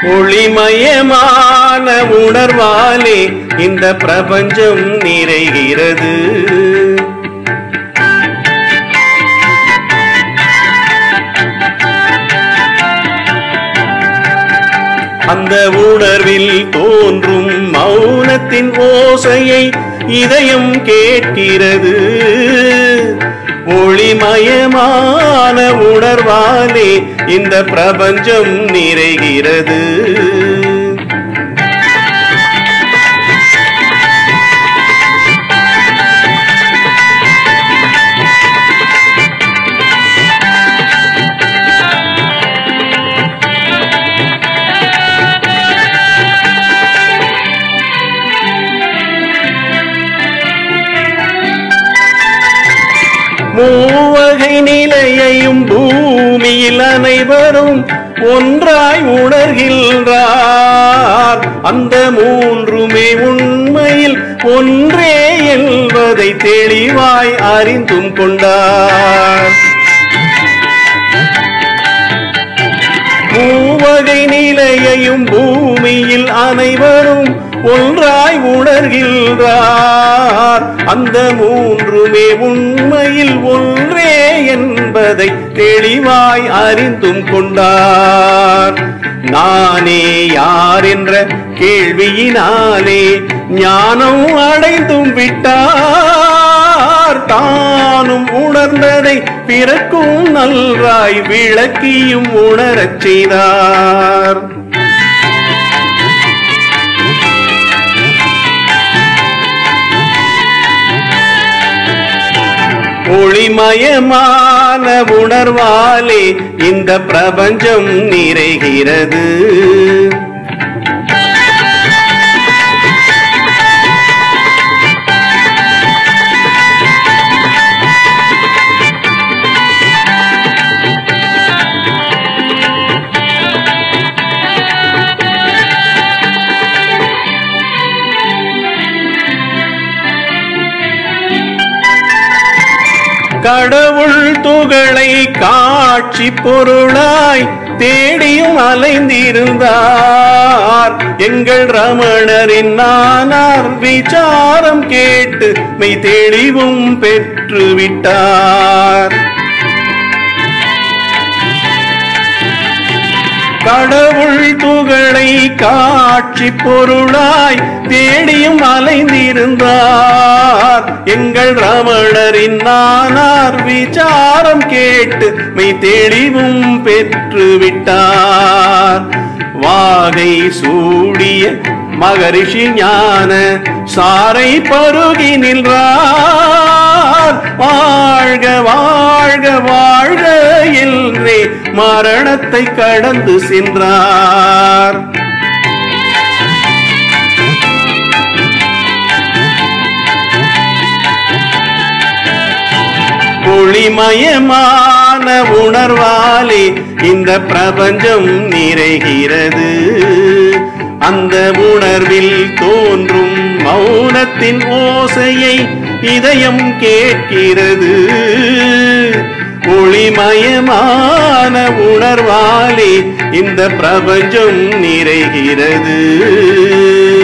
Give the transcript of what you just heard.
ஒளிமயமான உணர்வாலே இந்த பிரபஞ்சம் நிறைகிறது அந்த உணர்வில் தோன்றும் மௌனத்தின் ஓசையை இதயம் கேட்கிறது ஒளிமயமான உணர்வாலே இந்த பிரபஞ்சம் நிறைகிறது மூவகை நிலையையும் பூமியில் அனைவரும் ஒன்றாய் உணர்கின்றார் அந்த மூன்றுமே உண்மையில் ஒன்றே என்பதை தெளிவாய் அறிந்தும் கொண்டார் மூவகை நிலையையும் பூமியில் அனைவரும் ஒன்றாய் உணர்கின்றார் அந்த மூன்றுமே உண்மையில் ஒன்றே என்பதை தெளிவாய் அறிந்தும் கொண்டார் நானே யார் என்ற கேள்வியினாலே ஞானம் அடைந்தும் விட்டார் தானும் உணர்ந்ததை பிறக்கும் நல்றாய் விளக்கியும் உணரச் செய்தார் ஒளிமயமான உணர்வாலே இந்த பிரபஞ்சம் நிறைகிறது கடவுள் துகளை காட்சி பொருளாய் தேடியும் அலைந்திருந்தார் எங்கள் ரமணரின் நானார் விசாரம் கேட்டு மெய் தெளிவும் பெற்று விட்டார் கடவுள் துகளை காட்சி பொருளாய் தேடியும் அலைந்திருந்தார் எங்கள் ரமணரின் நானார் விசாரம் கேட்டு மெய் தெளிவும் பெற்று விட்டார் வாகை சூடிய மகரிஷி ஞான சாரை பருகி நின்றார் வாழ்க வாழ்க வாழ்க என்றே மரணத்தை கடந்து சென்றார் ஒளிமயமான உணர்வாலே இந்த பிரபஞ்சம் நிறைகிறது அந்த உணர்வில் தோன்றும் மௌனத்தின் ஓசையை இதயம் கேட்கிறது ஒளிமயமான உணர்வாலே இந்த பிரபஞ்சம் நிறைகிறது